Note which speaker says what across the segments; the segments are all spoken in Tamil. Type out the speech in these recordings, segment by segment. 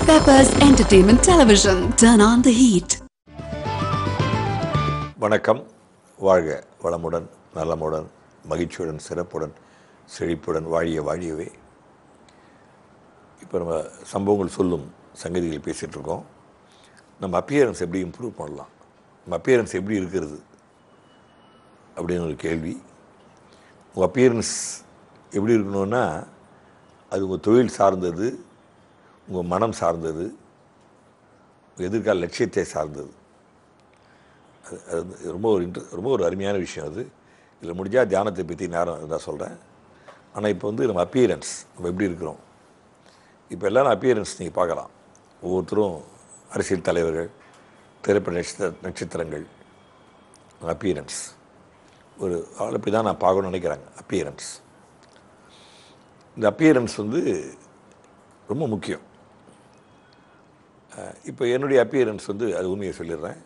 Speaker 1: Peppers Entertainment Television. Turn on the heat.
Speaker 2: வணக்கம் வாழ்க வளமுடன் நலமுடன் மகிழ்ச்சியுடன் சிறப்புடன் செழிப்புடன் வாழிய வாழியவே இப்போ நம்ம சம்பவங்கள் சொல்லும் சங்கதிகள் பேசிகிட்டு இருக்கோம் நம்ம அப்பியரன்ஸ் எப்படி இம்ப்ரூவ் பண்ணலாம் நம்ம அப்பியரன்ஸ் எப்படி இருக்கிறது அப்படின்னு ஒரு கேள்வி உங்கள் அப்பியரன்ஸ் எப்படி இருக்கணும்னா அது உங்கள் தொழில் சார்ந்தது உங்கள் மனம் சார்ந்தது உங்கள் எதிர்கால லட்சியத்தை சார்ந்தது அது அது வந்து ரொம்ப ஒரு இன்ட்ர ரொம்ப ஒரு அருமையான விஷயம் அது இதில் முடிஞ்சால் தியானத்தை பற்றி நேரம் இருந்தால் சொல்கிறேன் ஆனால் இப்போ வந்து நம்ம அப்பியரன்ஸ் நம்ம எப்படி இருக்கிறோம் இப்போ எல்லாரும் அப்பியரன்ஸ் நீங்கள் பார்க்கலாம் ஒவ்வொருத்தரும் அரசியல் தலைவர்கள் திரைப்பட நட்சத்திர நட்சத்திரங்கள் அப்பியரன்ஸ் ஒரு ஆள் இப்படி தான் நான் பார்க்கணும்னு நினைக்கிறாங்க அப்பியரன்ஸ் இந்த அப்பியரன்ஸ் வந்து ரொம்ப முக்கியம் அஹ் இப்போ என்னுடைய அப்பியரன்ஸ் வந்து அது உண்மையை சொல்லிடுறேன்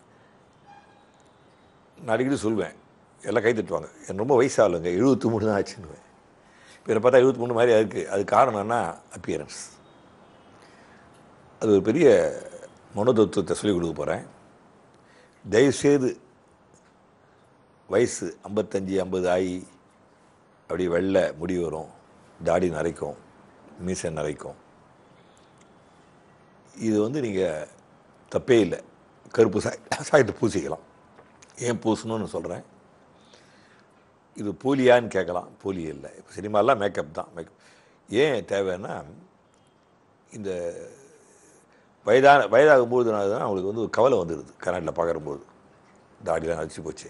Speaker 2: நான் அடிக்கடி சொல்வேன் எல்லாம் கை தட்டுவாங்க எனக்கு ரொம்ப வயசாகலைங்க எழுபத்தி மூணு தான் ஆச்சுன்னுவேன் இப்போ என்னை பார்த்தா எழுபத்தி மூணு மாதிரி இருக்குது அது காரணம் என்ன அப்பியரன்ஸ் அது ஒரு பெரிய மனோதத்துவத்தை சொல்லிக் கொடுக்க போகிறேன் தயவுசெய்து வயசு ஐம்பத்தஞ்சு ஐம்பது ஆகி அப்படி வெள்ளை முடி வரும் தாடி நரைக்கும் மீசை நரைக்கும் இது வந்து நீங்கள் தப்பே இல்லை கருப்பு சாய் சாயத்தை பூசிக்கலாம் ஏன் பூசணும்னு சொல்கிறேன் இது போலியான்னு கேட்கலாம் போலி இல்லை இப்போ சினிமாலாம் மேக்கப் தான் மேக்கப் ஏன் தேவைன்னா இந்த வயதான வயதாகும்போது தான் அவங்களுக்கு வந்து ஒரு கவலை வந்துடுது கர்நாட்டில் பார்க்குறம்போது தாடிலாம் அடிச்சு போச்சு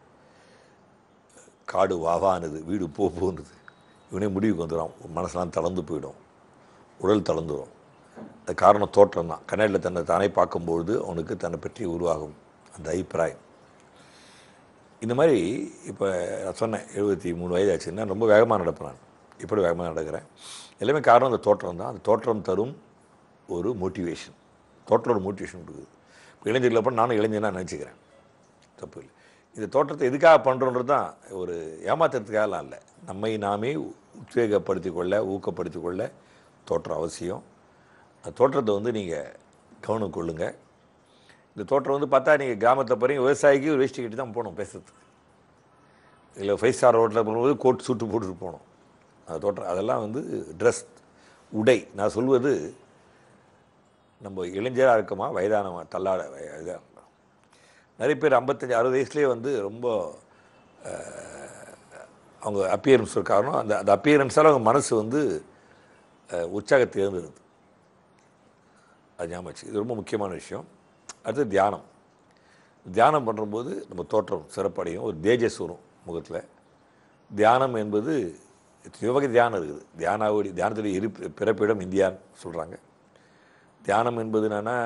Speaker 2: காடு வாவானுது வீடு போ போன்னுது இவனே முடிவுக்கு வந்துடும் மனசெல்லாம் தளர்ந்து போயிடும் உடல் தளர்ந்துடும் அது காரணம் தோற்றம் தான் கண்ணாடியில் தன்னை தானே பார்க்கும்பொழுது அவனுக்கு தன்னை பற்றி உருவாகும் அந்த அபிப்பிராயம் இந்த மாதிரி இப்போ நான் சொன்னேன் எழுபத்தி மூணு வயது ஆச்சுன்னா ரொம்ப வேகமாக நடப்பேன் நான் இப்படி வேகமாக நடக்கிறேன் எல்லாமே காரணம் அந்த தோற்றம் தான் அந்த தோற்றம் தரும் ஒரு மோட்டிவேஷன் தோற்றம் ஒரு மோட்டிவேஷன் கொடுக்குது இப்போ இளைஞர்கள் அப்புறம் நானும் இளைஞனாக நினச்சிக்கிறேன் தப்பு இல்லை இந்த தோற்றத்தை எதுக்காக பண்ணுறோன்றது தான் ஒரு ஏமாத்துறதுக்காகலாம் இல்லை நம்மை நாமே உத்வேகப்படுத்தி கொள்ள ஊக்கப்படுத்தி கொள்ள தோற்றம் அவசியம் அந்த தோற்றத்தை வந்து நீங்கள் கவனம் கொள்ளுங்கள் இந்த தோற்றம் வந்து பார்த்தா நீங்கள் கிராமத்தில் போகிறீங்க விவசாயிக்கு ஒரு வேஷ்டி கட்டி தான் போகணும் பேசுறதுக்கு இல்லை ஃபைவ் ஸ்டார் ஹோட்டலில் போகும்போது கோட் சூட்டு போட்டுட்டு போகணும் அந்த தோற்றம் அதெல்லாம் வந்து ட்ரெஸ் உடை நான் சொல்வது நம்ம இளைஞராக இருக்கமா வயதானவா தள்ளாட இதாக நிறைய பேர் ஐம்பத்தஞ்சு அறுபது வயசுலேயே வந்து ரொம்ப அஹ், அவங்க அப்பியரன்ஸ் ஒரு காரணம் அந்த அந்த அப்பியரன்ஸால் அவங்க மனசு வந்து அஹ், உற்சாகத்தை இழந்துருது அது ஞாபகம் வச்சு இது ரொம்ப முக்கியமான விஷயம் அடுத்து தியானம் தியானம் பண்ணும்போது நம்ம தோற்றம் சிறப்படையும் ஒரு தேஜஸ் வரும் முகத்தில் தியானம் என்பது எத்தனையோ வகை தியானம் இருக்குது தியானாவோடி தியானத்துடைய இரு பிறப்பிடம் இந்தியான்னு சொல்கிறாங்க தியானம் என்பது என்னென்னா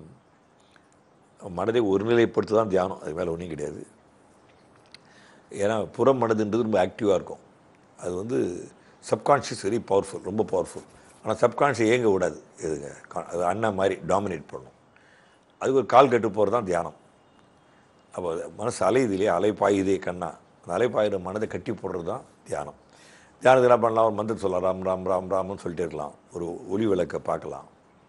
Speaker 2: மனதை ஒருநிலைப்படுத்த தான் தியானம் அது மேலே ஒன்றும் கிடையாது ஏன்னா புறம் மனதுன்றது ரொம்ப ஆக்டிவாக இருக்கும் அது வந்து சப்கான்ஷியஸ் வெரி பவர்ஃபுல் ரொம்ப பவர்ஃபுல் ஆனால் சப்கான்ஷியஸ் இயங்க விடாது எதுங்க கா- அது அண்ணன் மாதிரி டாமினேட் பண்ணும் அதுக்கு ஒரு கால் கட்டு போகிறது தான் தியானம் அப்போ அது மனசு அலையுது இல்லையா அலை பாயுதே கண்ணா அந்த அலை பாயுற மனதை கட்டி போடுறது தான் தியானம் தியானத்தில் என்ன பண்ணலாம் ஒரு மந்திரம் சொல்லலாம் ராம் ராம் ராம் ராம்னு சொல்லிட்டே இருக்கலாம் ஒரு ஒளி விளக்கை பார்க்கலாம்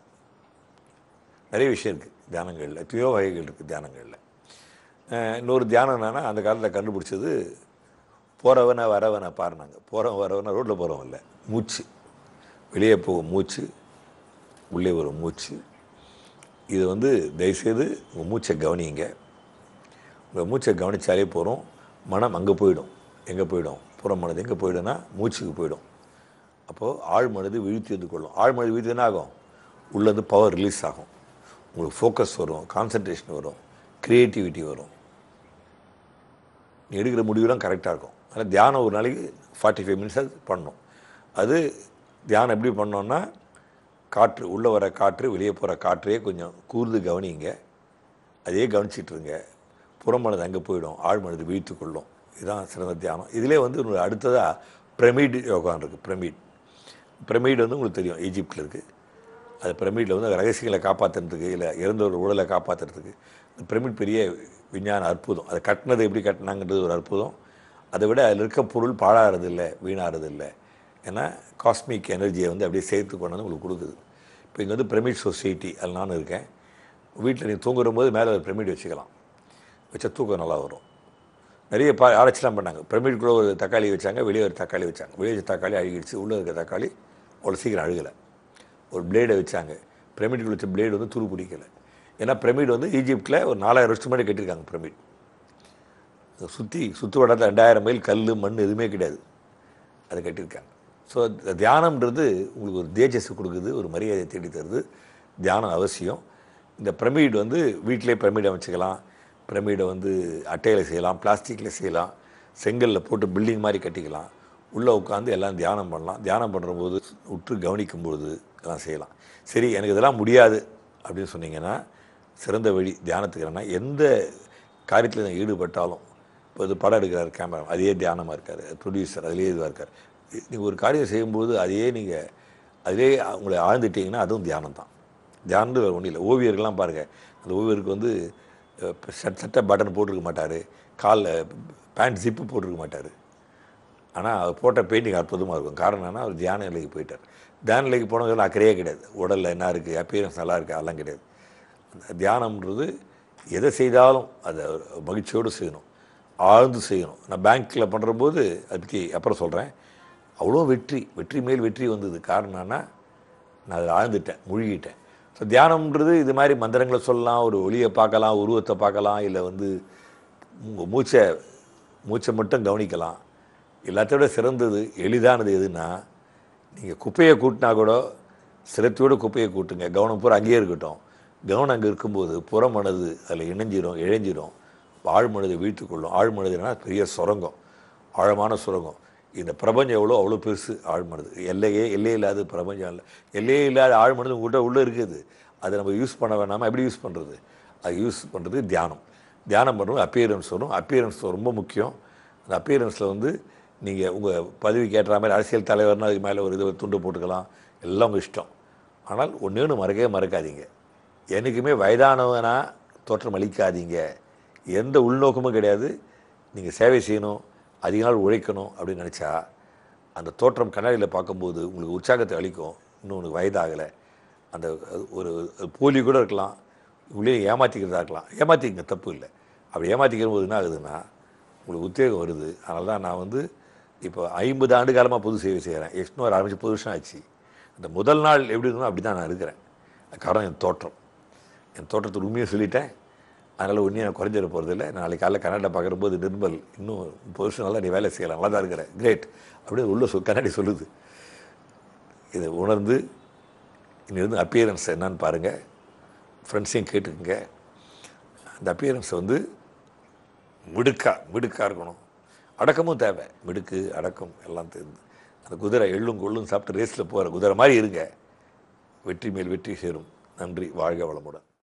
Speaker 2: நிறைய விஷயம் இருக்குது தியானங்களில் எத்தனையோ வகைகள் இருக்குது தியானங்களில் அஹ் இன்னொரு தியானம் என்னென்னா அந்த காலத்தில் கண்டுபிடிச்சது போகிறவனை வரவனை பாருனாங்க போகிறவன் வரவனை ரோட்டில் போகிறவன் இல்லை மூச்சு வெளியே போகும் மூச்சு உள்ளே வரும் மூச்சு இது வந்து தயவுசெய்து உங்கள் மூச்சை கவனிங்க உங்கள் மூச்சை கவனித்தாலே போகிறோம் மனம் அங்கே போயிடும் எங்கே போயிடும் புறம் மனது எங்கே போயிடும்னா மூச்சுக்கு போயிடும் அப்போது ஆழ் மனது விழித்து வந்து கொள்ளும் ஆழ் மனது விழித்து என்ன ஆகும் உள்ளேருந்து பவர் ரிலீஸ் ஆகும் உங்களுக்கு ஃபோக்கஸ் வரும் கான்சன்ட்ரேஷன் வரும் க்ரியேட்டிவிட்டி வரும் நீ எடுக்கிற முடிவுலாம் கரெக்டாக இருக்கும் அதனால் தியானம் ஒரு நாளைக்கு ஃபார்ட்டி ஃபைவ் மினிட்ஸ் பண்ணணும் அது தியானம் எப்படி பண்ணோன்னா காற்று உள்ளே வர காற்று வெளியே போகிற காற்றையே கொஞ்சம் கூர்ந்து கவனிங்க அதே கவனிச்சிட்டு இருங்க புறமனது அங்கே போயிடும் ஆழ்மனது விழித்து கொள்ளும் இதுதான் சிறந்த தியானம் இதிலே வந்து ஒரு அடுத்ததாக பிரமிட் யோகான் இருக்குது பிரமிட் பிரமிட் வந்து உங்களுக்கு தெரியும் ஈஜிப்டில் இருக்குது அது பிரமிடில் வந்து ரகசியங்களை காப்பாற்றுறதுக்கு இல்லை இறந்தவர் உடலை காப்பாற்றுறதுக்கு இந்த பிரமிட் பெரிய விஞ்ஞான அற்புதம் அதை கட்டினது எப்படி கட்டினாங்கன்றது ஒரு அற்புதம் அதை விட அதில் இருக்க பொருள் பாழாகிறது இல்லை வீணாகிறது இல்லை ஏன்னா காஸ்மிக் எனர்ஜியை வந்து அப்படியே சேர்த்து கொண்டு வந்து உங்களுக்கு கொடுக்குது இப்போ இங்கே வந்து பிரமிட் சொசைட்டி அதில் நானும் இருக்கேன் வீட்டில் நீங்கள் தூங்குற போது மேலே ஒரு பிரமிட் வச்சுக்கலாம் வச்சா தூக்கம் நல்லா வரும் நிறைய பா ஆராய்ச்சிலாம் பண்ணாங்க பிரமிட்குள்ளே ஒரு தக்காளி வச்சாங்க வெளியே ஒரு தக்காளி வச்சாங்க வெளியே வச்ச தக்காளி அழுகிடுச்சு உள்ளே இருக்க தக்காளி அவ்வளோ சீக்கிரம் அழுகலை ஒரு பிளேடை வச்சாங்க பிரமிட்குள்ள வச்ச பிளேடு வந்து துரு பிடிக்கலை ஏன்னா பிரமிட் வந்து ஈஜிப்டில் ஒரு நாலாயிரம் வருஷம் முன்னாடி கட்டியிருக்காங்க பிரமிட் சுற்றி சுற்று வட்டத்தில் ரெண்டாயிரம் மைல் கல் மண் எதுவுமே கிடையாது அதை கட்டியிருக்காங்க ஸோ தியானம்ன்றது உங்களுக்கு ஒரு தேஜஸ் கொடுக்குது ஒரு மரியாதை தேடி தருது தியானம் அவசியம் இந்த பிரமிட் வந்து வீட்டிலே பிரமிட் அமைச்சுக்கலாம் பிரமிடை வந்து அட்டையில் செய்யலாம் பிளாஸ்டிக்கில் செய்யலாம் செங்கலில் போட்டு பில்டிங் மாதிரி கட்டிக்கலாம் உள்ளே உட்காந்து எல்லாம் தியானம் பண்ணலாம் தியானம் பண்ணுறபோது உற்று கவனிக்கும் பொழுது எல்லாம் செய்யலாம் சரி எனக்கு இதெல்லாம் முடியாது அப்படின்னு சொன்னீங்கன்னா சிறந்த வழி தியானத்துக்கு என்னன்னா எந்த காரியத்தில் நான் ஈடுபட்டாலும் இப்போ இது படம் எடுக்கிறார் கேமரா அதே தியானமாக இருக்கார் ப்ரொடியூசர் அதிலே இதுவாக இருக்கார் நீங்கள் ஒரு காரியம் செய்யும்போது அதையே நீங்கள் அதிலே உங்களை ஆழ்ந்துட்டீங்கன்னா அதுவும் தியானம் தான் தியானம் வேறு ஒன்றும் இல்லை ஓவியர்கள்லாம் பாருங்கள் அந்த ஓவியருக்கு வந்து அஹ், சட் சட்டை பட்டன் போட்டிருக்க மாட்டார் காலில் பேண்ட் ஜிப்பு போட்டிருக்க மாட்டார் ஆனால் அவர் போட்ட பெயிண்டிங் அற்புதமாக இருக்கும் காரணம் என்னன்னா அவர் தியான நிலைக்கு போயிட்டார் தியான நிலைக்கு போனவங்க அக்கறையே கிடையாது உடலில் என்ன இருக்குது அப்பியரன்ஸ் நல்லா இருக்குது அதெல்லாம் கிடையாது அந்த தியானம்ன்றது எதை செய்தாலும் அதை மகிழ்ச்சியோடு செய்யணும் ஆழ்ந்து செய்யணும் நான் பேங்க்கில் பண்ணுறபோது அதை பற்றி அப்புறம் சொல்கிறேன் அவ்வளோ வெற்றி வெற்றி மேல் வெற்றி வந்தது காரணம் என்னன்னா நான் அதில் ஆழ்ந்துட்டேன் முழுகிட்டேன் ஸோ தியானம்ன்றது இது மாதிரி மந்திரங்களை சொல்லலாம் ஒரு ஒளியை பார்க்கலாம் உருவத்தை பார்க்கலாம் இல்லை வந்து உங்கள் மூச்சை மூச்சை மட்டும் கவனிக்கலாம் எல்லாத்தையோட சிறந்தது எளிதானது எதுன்னா நீங்கள் குப்பையை கூட்டினா கூட சிரத்தையோட குப்பையை கூட்டுங்க கவனம் பூரா அங்கேயே இருக்கட்டும் கவனம் அங்கே இருக்கும்போது புறமனது அதில் இணைஞ்சிரும் இழைஞ்சிரும் ஆழ்மனதை வீழ்த்துக்கொள்ளும் ஆழ்மனதுனா பெரிய சுரங்கம் ஆழமான சுரங்கம் இந்த பிரபஞ்சம் எவ்வளோ அவ்வளோ பெருசு ஆழ்மனது எல்லையே எல்லையே இல்லாத பிரபஞ்சம் இல்லை எல்லையே இல்லாத ஆழ்மனது உங்கள்கிட்ட உள்ளே இருக்குது அதை நம்ம யூஸ் பண்ண வேணாமா எப்படி யூஸ் பண்ணுறது அது யூஸ் பண்ணுறது தியானம் தியானம் பண்ணுறது அப்பியரன்ஸ் வரும் அப்பியரன்ஸ் ரொம்ப முக்கியம் அந்த அப்பியரன்ஸில் வந்து நீங்கள் உங்கள் பதவிக்கு ஏற்ற மாதிரி அரசியல் தலைவர்னா அதுக்கு மேலே ஒரு இது துண்டு போட்டுக்கலாம் எல்லாம் உங்கள் இஷ்டம் ஆனால் ஒன்றே ஒன்று மறக்கவே மறக்காதீங்க என்றைக்குமே வயதானவனா தோற்றம் அளிக்காதீங்க எந்த உள்நோக்கமும் கிடையாது நீங்கள் சேவை செய்யணும் அதிக நாள் உழைக்கணும் அப்படின்னு நினச்சா அந்த தோற்றம் கண்ணாடியில் பார்க்கும்போது உங்களுக்கு உற்சாகத்தை அளிக்கும் இன்னும் உனக்கு வயதாகலை அந்த அது ஒரு அது போலி கூட இருக்கலாம் உள்ளே ஏமாற்றிக்கிறதா இருக்கலாம் ஏமாற்றிக்கங்க தப்பு இல்லை அப்படி ஏமாற்றிக்கிற போது என்ன ஆகுதுன்னா உங்களுக்கு உத்வேகம் வருது அதனால தான் நான் வந்து இப்போ ஐம்பது ஆண்டு காலமாக பொது சேவை செய்கிறேன் எக்ஸ்னோர் ஆரம்பித்து பொது வருஷம் ஆச்சு அந்த முதல் நாள் எப்படி இருக்கணும் அப்படி தான் நான் இருக்கிறேன் காரணம் என் தோற்றம் என் தோற்றத்தை உண்மையை சொல்லிட்டேன் அதனால் உண்மையை நான் குறைஞ்சிட போகிறதில்ல நாளைக்கு காலைல கன்னடா பார்க்குறபோது நிர்மல் இன்னும் முப்பது வருஷம் நல்லா நீ வேலை செய்யலாம் நல்லா தான் இருக்கிறேன் கிரேட் அப்படின்னு உள்ள சொல் கண்ணாடி சொல்லுது இதை உணர்ந்து இங்கிருந்து அப்பியரன்ஸ் என்னன்னு பாருங்கள் ஃப்ரெண்ட்ஸையும் கேட்டுக்குங்க அந்த அப்பியரன்ஸை வந்து மிடுக்கா மிடுக்கா இருக்கணும் அடக்கமும் தேவை மிடுக்கு அடக்கம் எல்லாம் தெரிந்து அந்த குதிரை எள்ளும் கொள்ளும் சாப்பிட்டு ரேஸில் போகிற குதிரை மாதிரி இருங்க வெற்றி மேல் வெற்றி சேரும் நன்றி வாழ்க வளமுடன்